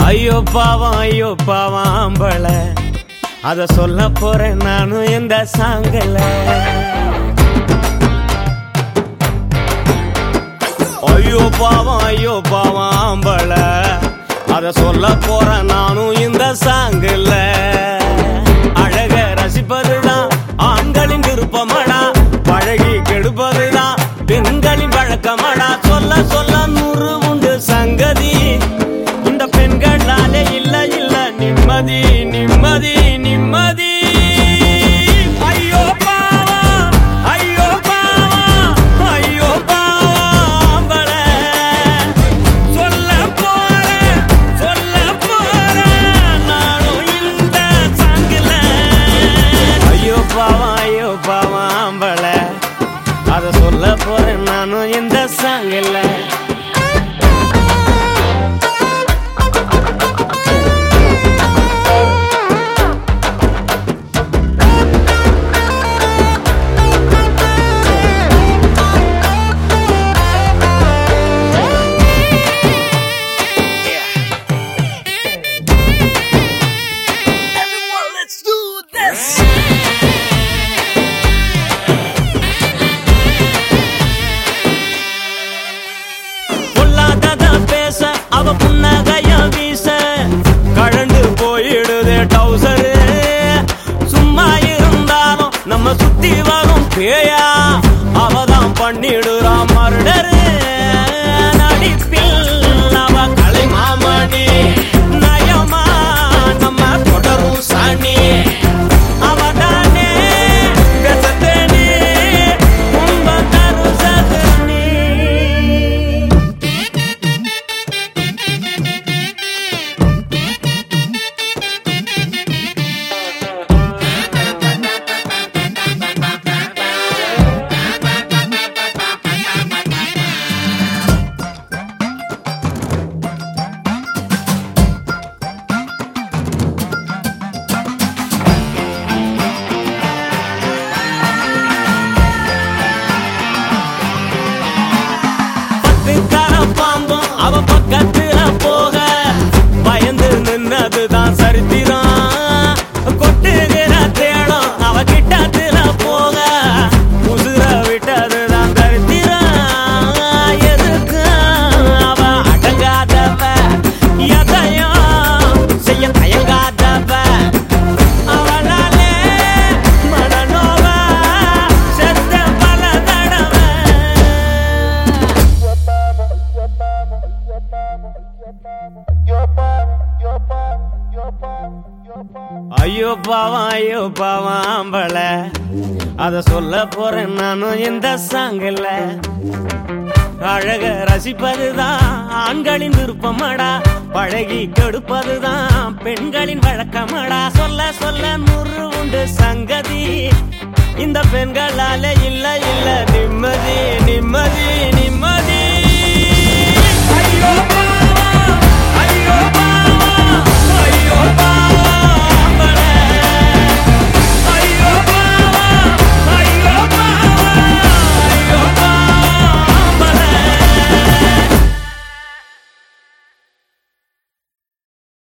ஐயோ பாவம் ஐயோ பாவம் ஆம்பள அத சொல்ல போறேன் நானும் இந்த சாங்கல ஐயோ பாவம் ஐயோ பாவம் ஆம்பள அத சொல்ல போறேன் நானும் இந்த சாங்கல அழக ரசிப்பதுதான் ஆண்களின் விருப்பமடா பழகி கெடுப்பதுதான் பெண்களின் வழக்கமடா சொல்ல சொல்ல நூறு உண்டு சங்கதி இந்த பெண்களாலே இல்ல இல்ல நிம்மதி நிம்மதி நிம்மதி ஐயோ பாவம் ஐயோ பாவம் ஐயோ பாவம் சொல்ல போறேன் சொல்ல போறேன் நானும் இந்த சாங்கில ஐயோ பாவம் ஐயோ பாவம் ஆம்பள அத சொல்ல போறேன் நானும் இந்த சாங்கில Everyone, let's do this. பொல்லாதத பேச அவ புன்னகைய வீச கழண்டு போயிடுதே டவுசரு சும்மா இருந்தாலும் நம்ம சுத்தி வரும் பேயா அவதான் பண்ணிடுறான் மர்டரு நடிப்பில் அவ கலை மாமணி நயமா நம்ம தொடரும் சாணி அவதானே பேசத்தேனி உம்ப தருசது நீ பத்து தர பாம்பும் அவ பக்கத்துல போக பயந்து நின்னதுதான் சரித்திரம் கொட்டுகிற தேடம் அவ கிட்டத்துல போக உசுர விட்டதுதான் தரித்திரம் எதுக்கு அவ அடங்காதவ எதையும் செய்ய தயங்காதவ அவளாலே மனநோவ செத்த பல தடவை ஐயோ பாவம் ஐயோ பாவம் ஆம்பள அத சொல்ல போறேன் நானும் இந்த சாங்கல அழக ரசிப்பதுதான் ஆண்களின் விருப்பமடா பழகி கெடுப்பதுதான் பெண்களின் வழக்கமடா சொல்ல சொல்ல நூறு உண்டு சங்கதி இந்த பெண்களால இல்ல இல்ல நிம்மதி நிம்மதி நிம்மதி ஐயோ